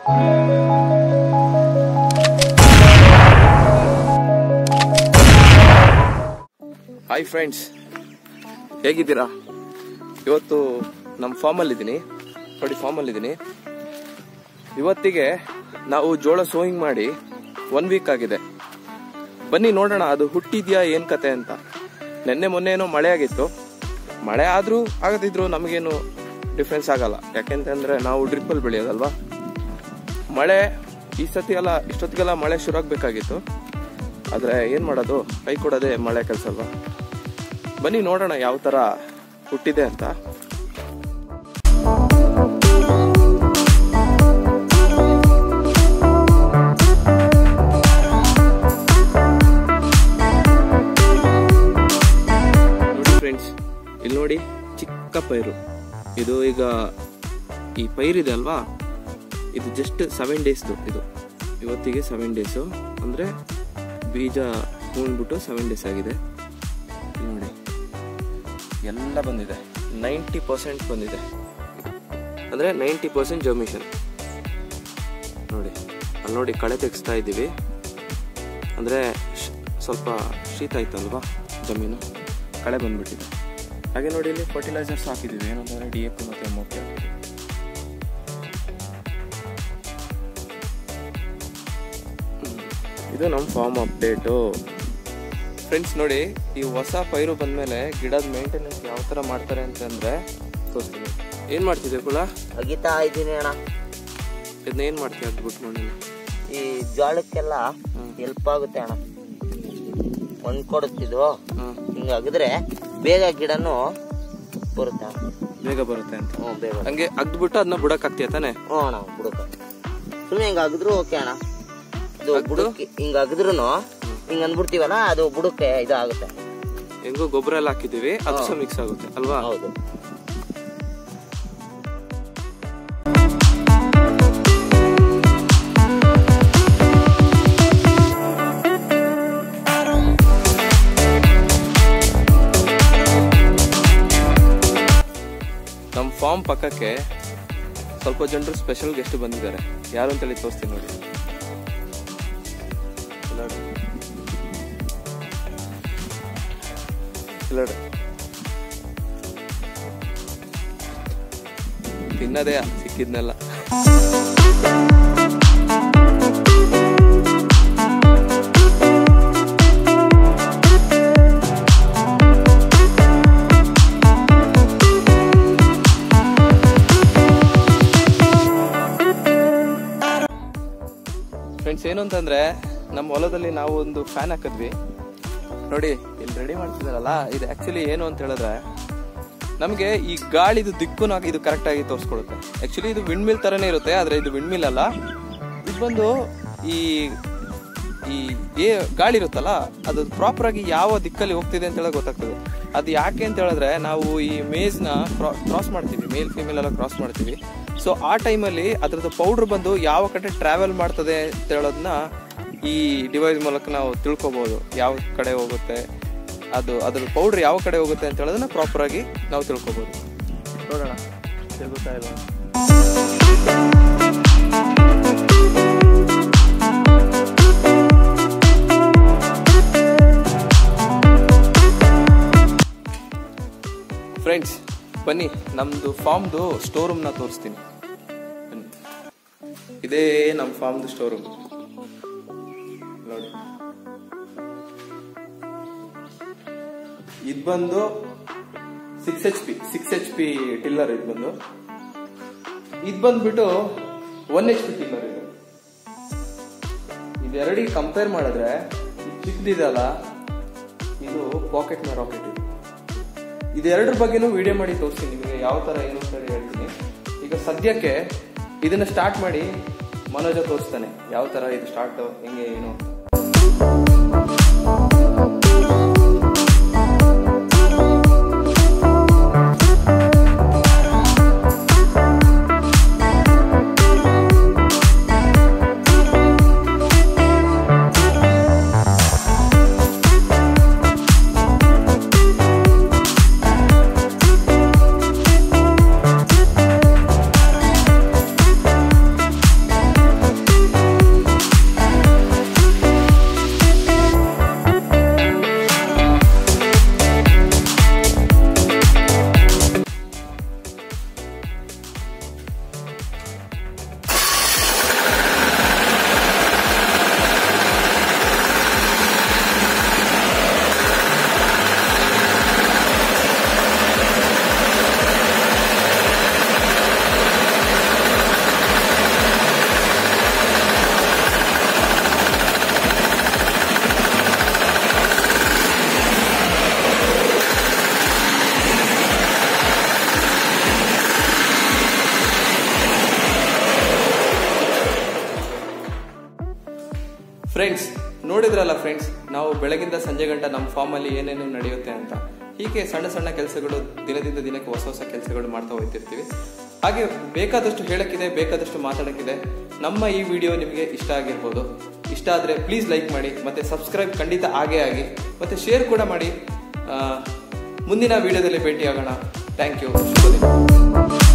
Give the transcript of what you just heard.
Hi friends ಹೇಗಿದ್ದೀರಾ ಇವತ್ತು ನಮ್ಮ ಫಾರ್ಮಲ್ಲಿದ್ದೀನಿ ನೋಡಿ ಫಾರ್ಮಲ್ಲಿದ್ದೀನಿ ಇವತ್ತಿಗೆ ನಾವು ಜೋಳ ಸೋಯಿಂಗ್ ಮಾಡಿ ಒನ್ ವೀಕ್ ಆಗಿದೆ ಬನ್ನಿ ನೋಡೋಣ ಅದು ಹುಟ್ಟಿದ್ಯಾ ಏನ್ ಕತೆ ಅಂತ ನಿನ್ನೆ ಮೊನ್ನೆ ಏನೋ ಮಳೆ ಆಗಿತ್ತು ಮಳೆ ಆದ್ರೂ ಆಗದಿದ್ರು ನಮಗೇನು ಡಿಫ್ರೆನ್ಸ್ ಆಗಲ್ಲ ಯಾಕೆಂತಂದ್ರೆ ನಾವು ಡ್ರಿಪ್ಪಲ್ಲಿ ಬೆಳೆಯೋದಲ್ವಾ ಮಳೆ ಈ ಸತಿ ಎಲ್ಲ ಇಷ್ಟೊತ್ತಿಗೆಲ್ಲ ಮಳೆ ಶುರು ಆಗ್ಬೇಕಾಗಿತ್ತು ಆದ್ರೆ ಏನ್ ಮಾಡೋದು ಕೈ ಕೊಡೋದೇ ಮಳೆ ಕೆಲಸ ಅಲ್ವಾ ಬನ್ನಿ ನೋಡೋಣ ಯಾವ ತರ ಹುಟ್ಟಿದೆ ಅಂತ ನೋಡಿ ಫ್ರೆಂಡ್ಸ್ ಇಲ್ಲಿ ನೋಡಿ ಚಿಕ್ಕ ಪೈರು ಇದು ಈಗ ಈ ಪೈರಿದೆ ಅಲ್ವಾ ಇದು ಜಸ್ಟ್ ಸೆವೆನ್ ಡೇಸ್ದು ಇದು ಇವತ್ತಿಗೆ ಸೆವೆನ್ ಡೇಸು ಅಂದರೆ ಬೀಜ ಹೂಣ್ಬಿಟ್ಟು ಸೆವೆನ್ ಡೇಸ್ ಆಗಿದೆ ಇಲ್ಲಿ ನೋಡಿ ಎಲ್ಲ ಬಂದಿದೆ ನೈಂಟಿ ಪರ್ಸೆಂಟ್ ಬಂದಿದೆ ಅಂದರೆ ನೈಂಟಿ ಪರ್ಸೆಂಟ್ ಜರ್ಮಿಷನ್ ನೋಡಿ ಅಲ್ಲಿ ನೋಡಿ ಕಳೆ ತೆಗೆಸ್ತಾ ಇದ್ದೀವಿ ಅಂದರೆ ಸ್ವಲ್ಪ ಶೀತ ಆಯ್ತಲ್ವಾ ಜಮೀನು ಕಳೆ ಬಂದ್ಬಿಟ್ಟಿದೆ ಹಾಗೆ ನೋಡಿ ಇಲ್ಲಿ ಫರ್ಟಿಲೈಸರ್ಸ್ ಹಾಕಿದ್ದೀವಿ ಏನಂತಂದರೆ ಡಿ ಎ ಪಿ ಮತ್ತು ಎಮ್ ಓಕೆ ಇದು ನಮ್ಮ ಫಾರ್ಮ್ ಅಪ್ಡೇಟು ಫ್ರೆಂಡ್ಸ್ ನೋಡಿ ಈ ಹೊಸ ಪೈರು ಬಂದಮೇಲೆ ಗಿಡದ ಮೇಂಟೆನೆನ್ಸ್ ಯಾವ ಥರ ಮಾಡ್ತಾರೆ ಅಂತಂದರೆ ತೋರಿಸ್ತೀನಿ ಏನು ಮಾಡ್ತಿದ್ದೆ ಕುಳ ಅಗಿತಾ ಇದ್ದೀನಿ ಅಣ್ಣ ಇದನ್ನ ಏನು ಮಾಡ್ತೀವಿ ಅದ್ಬಿಟ್ಟು ನೋಡಿ ಈ ಜೋಳಕ್ಕೆಲ್ಲ ಹೆಲ್ಪ್ ಆಗುತ್ತೆ ಅಣ್ಣ ಮಣ್ಣು ಕೊಡುತ್ತಿದ್ದು ಹಾಂ ಹಿಂಗ ಅಗಿದ್ರೆ ಬೇಗ ಗಿಡನು ಬರುತ್ತೆ ಅಣ್ಣ ಬೇಗ ಬರುತ್ತೆ ಅಂತ ಹ್ಞೂ ಬೇಗ ಹಂಗೆ ಅಗ್ದ್ಬಿಟ್ಟು ಅದನ್ನ ಬುಡಕ್ಕಾಗ್ತೀಯ ತಾನೆ ಹ್ಞೂ ಅಣ್ಣ ಬುಡಕ ಸುಮ್ಮನೆ ಹಿಂಗ ಅಗಿದ್ರು ಓಕೆ ಅಣ್ಣ ಇದು ಅಗ್ದು? ಬುಡಕ್ಕೆ ಹಿಂಗ ಅಗಿದ್ರು ಹಿಂಗ ಅಂದ್ಬಿಡ್ತೀವಲ್ಲ ಅದು ಬುಡಕ್ಕೆ ಇದು ಆಗುತ್ತೆ ಹೆಂಗೋ ಗೊಬ್ಬರ ಎಲ್ಲ ಹಾಕಿದ್ದೀವಿ ಅದು ಸಹ ಮಿಕ್ಸ್ ಆಗುತ್ತೆ ಅಲ್ವಾ ಹೌದು ನಮ್ಮ ಫಾರ್ಮ್ ಪಕ್ಕಕ್ಕೆ ಸ್ವಲ್ಪ ಜನರು ಸ್ಪೆಷಲ್ ಗೆಸ್ಟ್ ಬಂದಿದ್ದಾರೆ ಯಾರು ಅಂತೇಳಿ ತೋರಿಸ್ತೀನಿ ನೋಡಿ ಇಲ್ಲಿ ನೋಡಿ. ಇಲ್ಲಿ ನೋಡಿ. ತಿನ್ನದೇ ಸಿಕ್ಕಿದ್ನೆಲ್ಲ ಫ್ರೆಂಡ್ಸ್ ಏನು ಅಂತಂದ್ರೆ ನಮ್ಮ ಹೊಲದಲ್ಲಿ ನಾವು ಒಂದು ಫ್ಯಾನ್ ಹಾಕಿದ್ವಿ ನೋಡಿ ಇಲ್ಲಿ ರೆಡಿ ಮಾಡ್ತಿದಾರಲ್ಲ ಇದು ಆಕ್ಚುಲಿ ಏನು ಅಂತ ಹೇಳಿದ್ರೆ ನಮಗೆ ಈ ಗಾಳಿದು ದಿಕ್ಕುನ ಇದು ಕರೆಕ್ಟ್ ಆಗಿ ತೋರಿಸ್ಕೊಡುತ್ತೆ ಆಕ್ಚುಲಿ ಇದು ವಿಂಡ್ ಮಿಲ್ ತರನೇ ಇರುತ್ತೆ ಆದ್ರೆ ಇದು ವಿಂಡ್ ಮಿಲ್ ಅಲ್ಲ ಇದು ಬಂದು ಈ ಈ ಏ ಗಾಳಿ ಇರುತ್ತಲ್ಲ ಅದು ಪ್ರಾಪರ್ ಆಗಿ ಯಾವ ದಿಕ್ಕಲ್ಲಿ ಹೋಗ್ತಿದೆ ಅಂತ ಹೇಳಿ ಗೊತ್ತಾಗ್ತದೆ ಅದು ಯಾಕೆ ಅಂತ ಹೇಳಿದ್ರೆ ನಾವು ಈ ಮೇಜ್ನ ಕ್ರಾಸ್ ಮಾಡ್ತೀವಿ ಮೇಲ್ ಫಿಮೇಲ್ ಎಲ್ಲ ಕ್ರಾಸ್ ಮಾಡ್ತೀವಿ ಸೊ ಆ ಟೈಮಲ್ಲಿ ಅದ್ರದ್ದು ಪೌಡ್ರ್ ಬಂದು ಯಾವ ಕಡೆ ಟ್ರಾವೆಲ್ ಮಾಡ್ತದೆ ಅಂತ ಹೇಳೋದನ್ನ ಈ ಡಿವೈಸ್ ಮೂಲಕ ನಾವು ತಿಳ್ಕೊಬಹುದು ಯಾವ ಕಡೆ ಹೋಗುತ್ತೆ ಅದು ಅದ್ರ ಪೌಡ್ರ್ ಯಾವ ಕಡೆ ಹೋಗುತ್ತೆ ಅಂತ ಹೇಳೋದನ್ನ ಪ್ರಾಪರ್ ಆಗಿ ನಾವು ತಿಳ್ಕೊಬಹುದು ನೋಡೋಣ ತಿರುಗುತ್ತಾ ಇಲ್ಲ ಫ್ರೆಂಡ್ಸ್ ಬನ್ನಿ ನಮ್ದು ಫಾರ್ಮ್ದು ಸ್ಟೋರ್ ರೂಮ್ನ ತೋರಿಸ್ತೀನಿ ಬನ್ನಿ ಇದೇ ನಮ್ಮ ಫಾರ್ಮ್ದು ಸ್ಟೋರ್ ರೂಮ್ ನೋಡಿ ಇದು ಬಂದು six H P six H P tiller ಇದು ಬಂದು ಇದು ಬಂದ್ಬಿಟ್ಟು ಒನ್ ಎಚ್ ಪಿ ಟಿಲ್ಲರ್ ಇದು ಇದೆರಡಿಗೆ ಕಂಪೇರ್ ಮಾಡಿದ್ರೆ ಇದು ಚಿಕ್ಕದಿದೆಯಲ್ಲ ಇದು ಪಾಕೆಟ್ ನ ರಾಕೆಟ್ ಇದು ಇದೆರಡರ ಬಗ್ಗೆನೂ ವಿಡಿಯೋ ಮಾಡಿ ತೋರಿಸ್ತೀನಿ ನಿಮಗೆ ಯಾವ ತರ ಏನು ಅಂತ ಹೇಳಿ ಹೇಳ್ತೀನಿ ಈಗ ಸದ್ಯಕ್ಕೆ ಇದನ್ನ ಸ್ಟಾರ್ಟ್ ಮಾಡಿ ಮನೋಜ ತೋರಿಸ್ತಾನೆ ಯಾವ ತರ ಇದು ಸ್ಟಾರ್ಟ್ ಹೆಂಗೆ ಏನು ಅಂತ. ಫ್ರೆಂಡ್ಸ್ ನೋಡಿದ್ರಲ್ಲ ಫ್ರೆಂಡ್ಸ್ ನಾವು ಬೆಳಗಿಂದ ಸಂಜೆ ಗಂಟ ನಮ್ಮ ಫಾರ್ಮಲ್ಲಿ ಏನೇನು ನಡೆಯುತ್ತೆ ಅಂತ ಹೀಗೆ ಸಣ್ಣ ಸಣ್ಣ ಕೆಲಸಗಳು ದಿನದಿಂದ ದಿನಕ್ಕೆ ಹೊಸ ಹೊಸ ಕೆಲಸಗಳು ಮಾಡ್ತಾ ಹೋಗ್ತಿರ್ತೀವಿ ಹಾಗೆ ಬೇಕಾದಷ್ಟು ಹೇಳಕ್ಕಿದೆ ಬೇಕಾದಷ್ಟು ಮಾತಾಡಕ್ಕಿದೆ ನಮ್ಮ ಈ ವಿಡಿಯೋ ನಿಮಗೆ ಇಷ್ಟ ಆಗಿರ್ಬೋದು ಇಷ್ಟ ಆದರೆ ಪ್ಲೀಸ್ ಲೈಕ್ ಮಾಡಿ ಮತ್ತೆ ಸಬ್ಸ್ಕ್ರೈಬ್ ಖಂಡಿತ ಆಗೇ ಆಗಿ ಮತ್ತೆ ಶೇರ್ ಕೂಡ ಮಾಡಿ ಆ, ಮುಂದಿನ ವಿಡಿಯೋದಲ್ಲಿ ಭೇಟಿಯಾಗೋಣ ಥ್ಯಾಂಕ್ ಯು ಶುಭ ದಿನ